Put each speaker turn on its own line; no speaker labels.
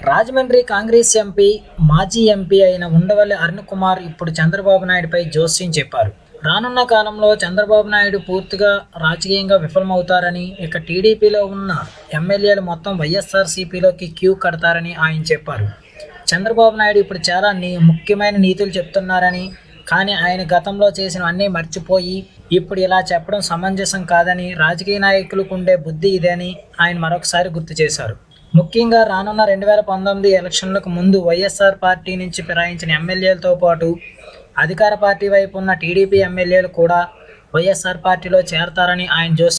Rajahmundry Congress MP మాజీ MP అయిన ఉండవల్లి అరుణ్ కుమార్ ఇప్పుడు చంద్రబాబు నాయుడుపై జోస్యం చెప్పారు రానున్న కాలంలో చంద్రబాబు నాయుడు పూర్తిగా రాజకీయంగా విఫలమవుతారని ఇక టీడీపీలో ఉన్న ఎమ్మెల్యేలు మొత్తం వైఎస్ఆర్సీపీలోకి క్యూ కడతారని ఆయన చెప్పారు చంద్రబాబు నాయుడు ఇప్పుడు చాలా నీ ముఖ్యమైన నీతులు చెప్తున్నారని కానీ ఆయన గతంలో చేసిన అన్నీ మర్చిపోయి ఇప్పుడు ఇలా చెప్పడం సమంజసం కాదని రాజకీయ నాయకులకు ఉండే బుద్ధి ఇదేని ఆయన మరొకసారి గుర్తు చేశారు ముఖ్యంగా రానున్న రెండు వేల పంతొమ్మిది ఎలక్షన్లకు ముందు వైఎస్ఆర్ పార్టీ నుంచి ఫిరాయించిన ఎమ్మెల్యేలతో పాటు అధికార పార్టీ వైపు ఉన్న టీడీపీ ఎమ్మెల్యేలు కూడా వైఎస్ఆర్ పార్టీలో చేరతారని ఆయన జోస్